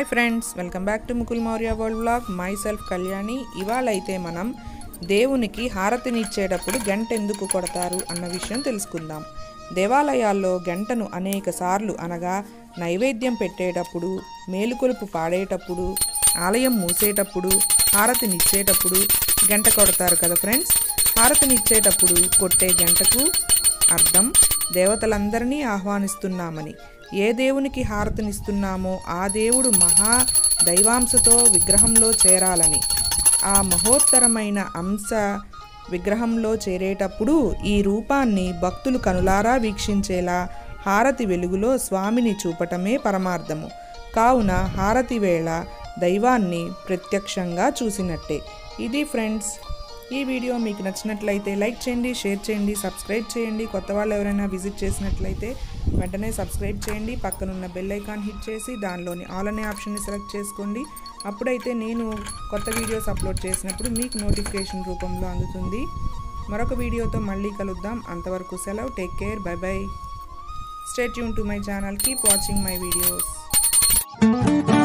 friends welcome back to Mukul Maurya world blog myself Kalyani ఇవాళ అయితే మనం దేవునికి హారతినిచ్చేటప్పుడు గంట ఎందుకు కొడతారు అన్న విషయం తెలుసుకుందాం దేవాలయాల్లో గంటను అనేక సార్లు అనగా నైవేద్యం పెట్టేటప్పుడు మేలుకొలుపు పాడేటప్పుడు ఆలయం మూసేటప్పుడు హారతినిచ్చేటప్పుడు గంట కొడతారు కదా ఫ్రెండ్స్ హారతినిచ్చేటప్పుడు కొట్టే గంటకు అర్థం దేవతలందరినీ ఆహ్వానిస్తున్నామని ఏ దేవునికి హారతినిస్తున్నామో ఆ దేవుడు మహా దైవాంశతో విగ్రహంలో చేరాలని ఆ మహోత్తరమైన అంశ విగ్రహంలో చేరేటప్పుడు ఈ రూపాన్ని భక్తులు కనులారా వీక్షించేలా హారతి వెలుగులో స్వామిని చూపటమే పరమార్థము కావున హారతి వేళ దైవాన్ని ప్రత్యక్షంగా చూసినట్టే ఇది ఫ్రెండ్స్ ఈ వీడియో మీకు నచ్చినట్లయితే లైక్ చేయండి షేర్ చేయండి సబ్స్క్రైబ్ చేయండి కొత్త వాళ్ళు ఎవరైనా విజిట్ చేసినట్లయితే వెంటనే సబ్స్క్రైబ్ చేయండి పక్కనున్న బెల్ ఐకాన్ హిట్ చేసి దానిలోని ఆల్ అనే ఆప్షన్ని సెలెక్ట్ చేసుకోండి అప్పుడైతే నేను కొత్త వీడియోస్ అప్లోడ్ చేసినప్పుడు మీకు నోటిఫికేషన్ రూపంలో అందుతుంది మరొక వీడియోతో మళ్ళీ కలుద్దాం అంతవరకు సెలవు take care bye bye stay tune to my channel keep watching my videos